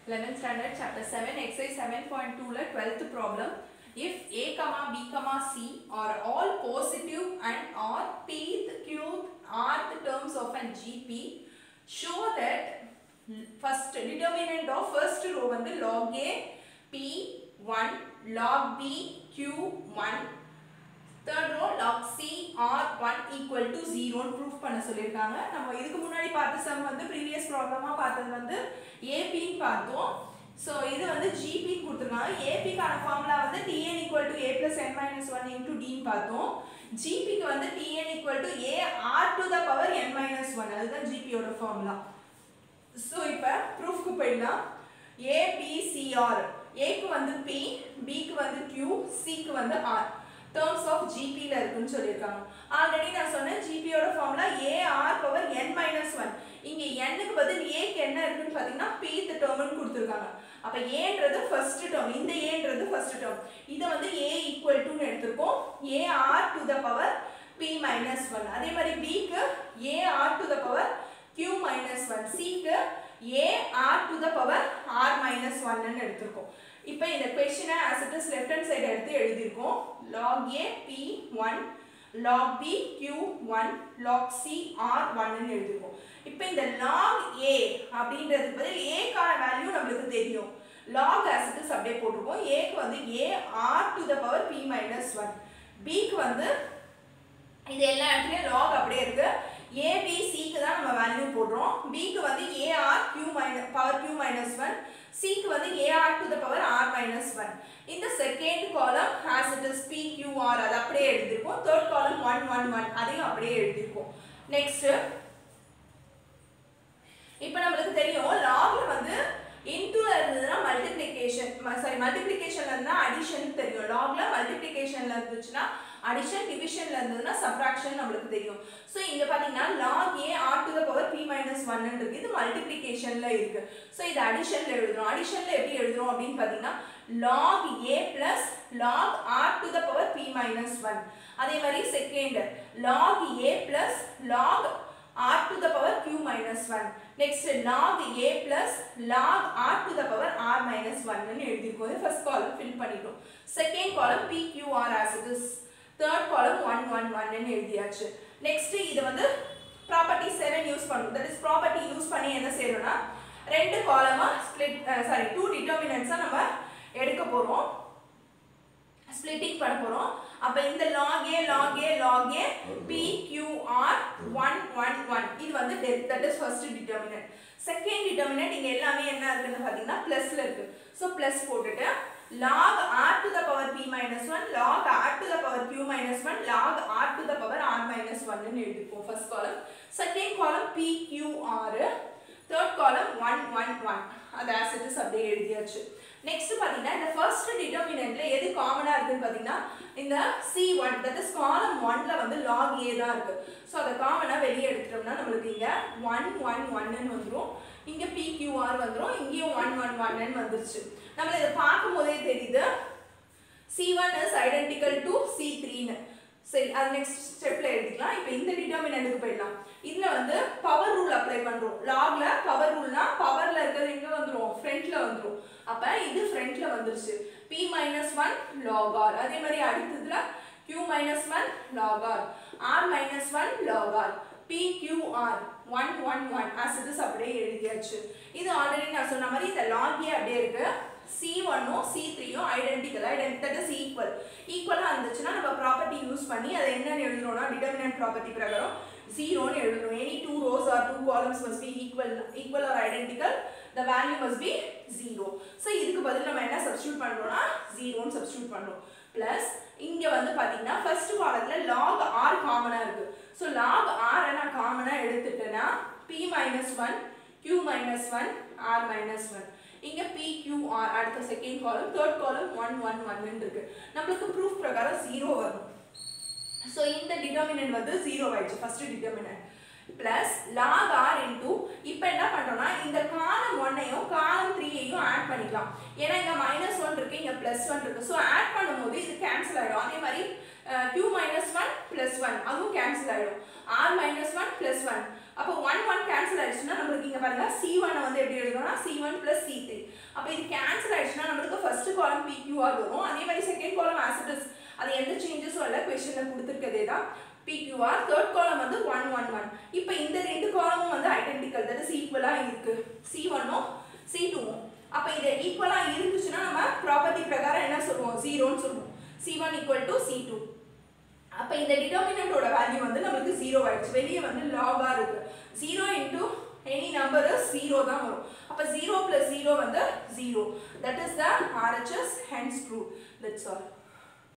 11th standard chapter 7 exercise 7.2 ல 12th problem if a comma b comma c are all positive and are pth qth rth terms of an gp show that first determinant of first row வந்து log a p 1 log b q 1 third row log c r 1 equal to 0 ன்னு proof பண்ண சொல்லியிருக்காங்க நம்ம இதுக்கு முன்னாடி பார்த்த some வந்து previous ப்ராப்ளமா பார்த்தது வந்து ஏபின்னு பார்த்தோம் ஸோ இது வந்து ஜிபின்னு கொடுத்துருக்காங்க ஏபிக்கான ஃபார்முலா வந்து T N equal to A plus N minus one into டின்னு பார்த்தோம் ஜிபிக்கு வந்து T N equal to A R to the power N minus one அதுதான் ஜிபியோட ஃபார்முலா ஸோ இப்போ ப்ரூஃப்க்கு போயிடலாம் ஏபிசிஆர் ஏக்கு வந்து பி பிக்கு வந்து கியூ சிக்கு வந்து ஆர் டேர்ம்ஸ் ஆஃப் ஜிபியில் இருக்குன்னு சொல்லியிருக்காங்க ஆல்ரெடி நான் சொன்னேன் ஜிபியோட formula A R power N minus one இங்கே என்னுக்கு பதில் ஏக்கு என்ன இருக்குன்னு பார்த்தீங்கன்னா பீத் டேர்ம்னு கொடுத்துருக்காங்க அப்போ ஏன்றது ஃபர்ஸ்ட் டேர்ம் இந்த ஏன்றது ஃபர்ஸ்ட் டேர்ம் இதை வந்து ஏ ஈக்குவல் டுன்னு எடுத்திருக்கோம் A R to the power B minus one அதே மாதிரி பிக்கு A R to the power Q minus one சிக்கு A R to the power R minus ஒன்னு எடுத்திருக்கோம் இப்போ இந்த கொஸ்டினை as it is left hand side எடுத்து எழுதியிருக்கோம் log a p 1 log b q 1 log c r 1 ன்னு எழுதிருக்கோம் இப்போ இந்த log a அப்படின்றதுக்கு பதில் a கான வேல்யூ நம்மளுக்கு தெரியும் log as it is அப்படியே போட்டிருக்கோம் a க்கு வந்து a r to the power p minus 1 b க்கு வந்து இது எல்லா இடத்துலயும் log அப்படியே இருக்கு a b c க்கு தான் நம்ம வேல்யூ போடுறோம் b க்கு வந்து a r q minus power q minus 1 c க்கு வந்து a r to the power r minus 1 இந்த second column as it is p q r அது அப்படியே எழுதிருக்கோம் தேர்ட் காலம் 1 1 1 அதையும் அப்படியே எழுதிருக்கோம் நெக்ஸ்ட் இப்போ நம்மளுக்கு தெரியும் லாக்ல வந்து இன்டூல இருந்ததுன்னா மல்டிப்ளிகேஷன் சாரி மல்டிப்ளிகேஷன்ல இருந்தா அடிஷன் தெரியும் லாக்ல மல்டிப்ளிகேஷன்ல இருந்துச்சுன்னா அடிஷன் டிவிஷன்ல இருந்ததுன்னா சப்ராக்ஷன் நம்மளுக்கு தெரியும் ஸோ இங்க பாத்தீங்கன்னா log A R to the power B minus one இருக்கு இது மல்டிப்ளிகேஷன்ல இருக்கு ஸோ இது அடிஷன்ல எழுதுறோம் அடிஷன்ல எப்படி எழுதுறோம் அப்படின்னு பாத்தீங்கன்னா log A plus log R to the power B minus one அதே மாதிரி second log A plus log r to the power q minus 1 next log a plus log r to the power r minus 1 ன்னு எழுதிருக்கோம் இது first column fill பண்ணிட்டோம் second column p q r as it is third column 1 1 1 ன்னு எழுதியாச்சு next இது வந்து property 7 use பண்ணும் that is property use பண்ணி என்ன செய்யறோம்னா ரெண்டு காலமா split சாரி டூ டிட்டர்மினன்ட்ஸா நம்ம எடுக்க போறோம் ஸ்ப்ளிட்டிங் பண்ண போறோம் அப்ப இந்த log a log a log a p q r 1 1 1 இது வந்து that is first determinant second determinant இங்க எல்லாமே என்ன இருக்குன்னு பாத்தீங்கன்னா பிளஸ்ல இருக்கு சோ பிளஸ் போட்டுட்டு log r to the power p minus 1 log r to the power q minus 1 log r to the power r minus 1 ன்னு எழுதிப்போம் first column second column p q r third column 1 1 1 அது as it is அப்படியே எழுதியாச்சு next பாத்தீங்கன்னா இந்த first டிட்டர்மினன்ட்ல எது காமனா இருக்குன்னு பாத்தீங்கன்னா இந்த c1 தட் இஸ் காலம் 1ல வந்து log a தான் இருக்கு சோ அத காமனா வெளிய எடுத்துட்டோம்னா நம்மளுக்கு இங்க 1 1 1 ன்னு வந்துரும் இங்க pqr வந்துரும் இங்கேயும் 1 1 1 ன்னு வந்துருச்சு நம்ம இத பாக்கும்போதே தெரியுது c1 is identical to c3 ன்னு சரி அது நெக்ஸ்ட் ஸ்டெப்ல எழுதிக்கலாம் இப்போ இந்த டிட்டர்மினன்ட்க்கு போயிடலாம் இதுல வந்து பவர் ரூல் அப்ளை பண்றோம் லாக்ல பவர் ரூல்னா பவர்ல இருக்கிறது எங்க வந்துரும் ஃப்ரண்ட்ல வந்துரும் அப்ப இது ஃப்ரண்ட்ல வந்துருச்சு p minus one log R அதே மாதிரி அடுத்ததுல q minus one log R r minus one log R p q r one one one as it is அப்படியே எழுதியாச்சு இது ஆல்ரெடி நான் சொன்ன மாதிரி இந்த லாகே அப்படியே இருக்கு சி ஒன்னும் சி த்ரீயும் ஐடென்டிக்கல் ஐடென்டிக்கல் இஸ் ஈக்குவல் ஈக்குவலாக இருந்துச்சுன்னா நம்ம ப்ராப்பர்ட்டி யூஸ் பண்ணி அதை என்னன்னு எழுதுறோம்னா டிட்டர்மினன்ட் ப்ராப்பர்ட்டி பிரகாரம் ஜீரோன்னு எழுதுறோம் any two rows or two columns must be equal equal or identical the value must be zero so இதுக்கு பதில் நம்ம என்ன சப்ஸ்டியூட் பண்ணுறோம்னா ஜீரோன்னு சப்ஸ்டியூட் பண்ணுறோம் ப்ளஸ் இங்கே வந்து பார்த்தீங்கன்னா ஃபர்ஸ்ட் காலத்தில் லாக் ஆர் காமனாக இருக்குது ஸோ லாக் ஆரை நான் காமனாக எடுத்துட்டேன்னா P minus one Q minus one R minus one இங்க பி கியூ ஆர் அடுத்த second column third column one one ஒன்னு இருக்கு நம்மளுக்கு ப்ரூஃப் பிரகாரம் ஜீரோ வரும் ஸோ இந்த டிட்டர்மினன்ட் வந்து ஜீரோ ஆயிடுச்சு first determinant plus log R into இப்போ என்ன பண்ணுறோம்னா இந்த காலம் ஒன்னையும் காலம் த்ரீயையும் ஆட் பண்ணிக்கலாம் ஏன்னா இங்கே மைனஸ் ஒன் இருக்கு இங்கே ப்ளஸ் ஒன் இருக்கு ஸோ ஆட் பண்ணும்போது இது கேன்சல் ஆகிடும் அதே மாதிரி Q minus one plus one அதுவும் கேன்சல் ஆகிடும் R minus one plus one அப்போ ஒன் ஒன் கேன்சல் ஆயிடுச்சுன்னா நம்மளுக்கு இங்கே பாருங்க சி ஒன் வந்து எப்படி எழுதணும்னா C one plus C three அப்போ இது கேன்சல் ஆயிடுச்சுன்னா நம்மளுக்கு ஃபர்ஸ்ட் காலம் பிக்யூஆர் வரும் அதே மாதிரி செகண்ட் காலம் ஆசிட்டஸ் அது எந்த சேஞ்சஸும் இல்லை கொஸ்டினில் கொடுத்துருக்கதே தான் பிக்யூஆர் தேர்ட் காலம் வந்து ஒன் ஒன் ஒன் இப்போ இந்த ரெண்டு காலமும் வந்து ஐடென்டிக்கல் தட் இஸ் ஈக்குவலாக இருக்குது சி ஒன்னும் சி டூவும் அப்போ இது ஈக்குவலாக இருந்துச்சுன்னா நம்ம ப்ராப்பர்ட்டி பிரகாரம் என்ன சொல்லுவோம் ஜீரோன்னு சொல்லுவோம் C one equal to C two அப்போ இந்த டிட்டர்மினண்டோட வேல்யூ வந்து நம்மளுக்கு ஜீரோ ஆயிடுச்சு வெளியே வந்து லாகாக இருக்கு zero into any number zero தான் வரும் அப்போ ஜீரோ ப்ளஸ் ஜீரோ வந்து zero that is the RHS hence prove that's all